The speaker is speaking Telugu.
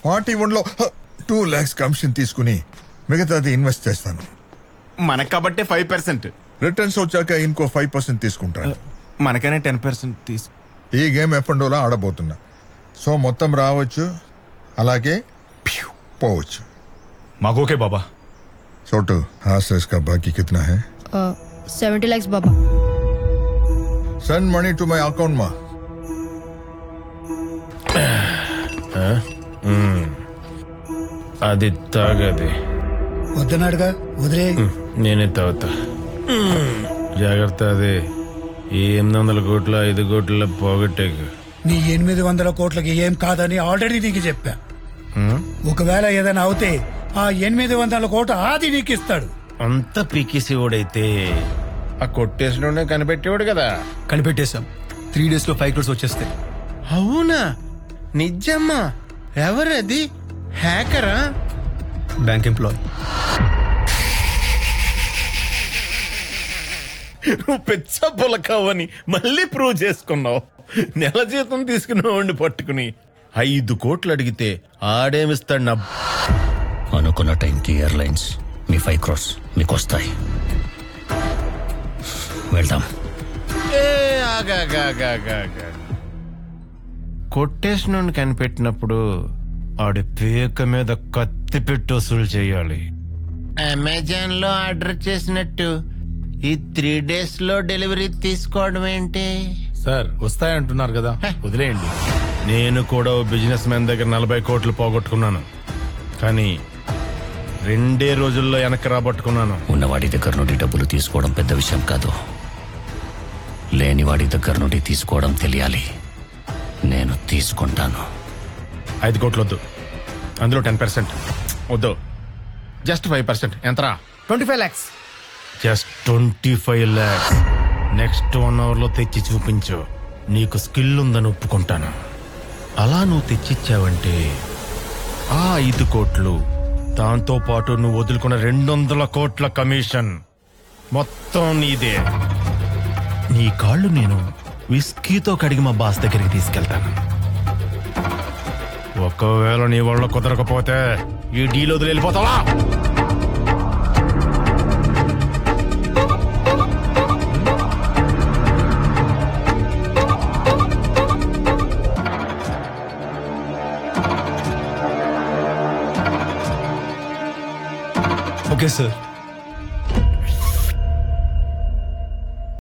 ఫార్టీ వన్లో టూ ల్యాక్స్ కమిషన్ తీసుకుని మిగతాది ఇన్వెస్ట్ చేస్తాను మనకు కాబట్టే ఫైవ్ పర్సెంట్ రిటర్న్స్ వచ్చాక ఇంకో ఫైవ్ పర్సెంట్ తీసుకుంటాను మనకనే టెన్ పర్సెంట్ తీసు ఈ గేమ్ ఎప్పండోలా ఆడబోతున్నా సో మొత్తం రావచ్చు అలాగే ప్యూ పోవచ్చు మాకు ఓకే బాబా छोटू हाँ सर इसका बाकी कितना है సెవెంటీ ల్యాక్స్ బాబా send money to my account मा అది తాగది వద్దన్నాడుగా వదిలే నేనే తాగుతా జాగ్రత్త అది ఈ ఎనిమిది వందల కోట్ల ఐదు కోట్ల పోగొట్టేకు నీ ఎనిమిది వందల కోట్లకి ఏం కాదని ఆల్రెడీ నీకు చెప్పా ఒకవేళ ఏదైనా అవుతే ఆ ఎనిమిది వందల కోట్ల ఆది నీకు ఇస్తాడు అంత పీకేసేవాడైతే ఆ కొట్టేసినోడే కనిపెట్టేవాడు కదా కనిపెట్టేశాం త్రీ డేస్ లో ఫైవ్ క్రోర్స్ వచ్చేస్తే అవునా నిజమ్మా ఎవరది హ్యాకరా బ్యాంక్ ఎంప్లాయ్ నువ్వు పెచ్చ పులకావని మళ్ళీ ప్రూవ్ చేసుకున్నావు నెల జీతం తీసుకున్న పట్టుకుని ఐదు కోట్లు అడిగితే ఆడేమిస్తాడు నా అనుకున్న టైంకి ఎయిర్లైన్స్ మీ ఫైవ్ క్రోర్స్ మీకు వస్తాయి వెళ్దాం ఏ, ఆగాగాగాగాగా. కొట్టేసినోడిని కనిపెట్టినప్పుడు ఆడి పేక మీద కత్తి పెట్టి వసూలు చేయాలి అమెజాన్ లో ఆర్డర్ చేసినట్టు ఈ త్రీ డేస్ లో డెలివరీ తీసుకోవడం ఏంటి సార్ వస్తాయంటున్నారు కదా వదిలేయండి నేను కూడా ఓ బిజినెస్ మ్యాన్ దగ్గర నలభై కోట్లు పోగొట్టుకున్నాను కానీ రెండే రోజుల్లో వెనక్కి రాబట్టుకున్నాను ఉన్నవాడి దగ్గర నుండి డబ్బులు తీసుకోవడం పెద్ద విషయం కాదు లేనివాడి దగ్గర నుండి తీసుకోవడం తెలియాలి నేను తీసుకుంటాను ఐదు కోట్లు వద్దు అందులో టెన్ పర్సెంట్ వద్దు జస్ట్ ఫైవ్ పర్సెంట్ ఎంతరా twenty five lakhs just twenty five lakhs next one hour లో తెచ్చి చూపించు నీకు స్కిల్ ఉందని ఒప్పుకుంటాను అలా నువ్వు తెచ్చిచ్చావంటే ఆ ఐదు కోట్లు దాంతో పాటు నువ్వు వదులుకున్న రెండు వందల కోట్ల కమిషన్ మొత్తం నీదే నీ కాళ్ళు నేను విస్కీతో కడిగి మా బాస్ దగ్గరికి తీసుకెళ్తాను ఒకవేళ నీ వల్ల కుదరకపోతే ఈ డీల్ వదిలి వెళ్ళిపోతావా ఓకే సార్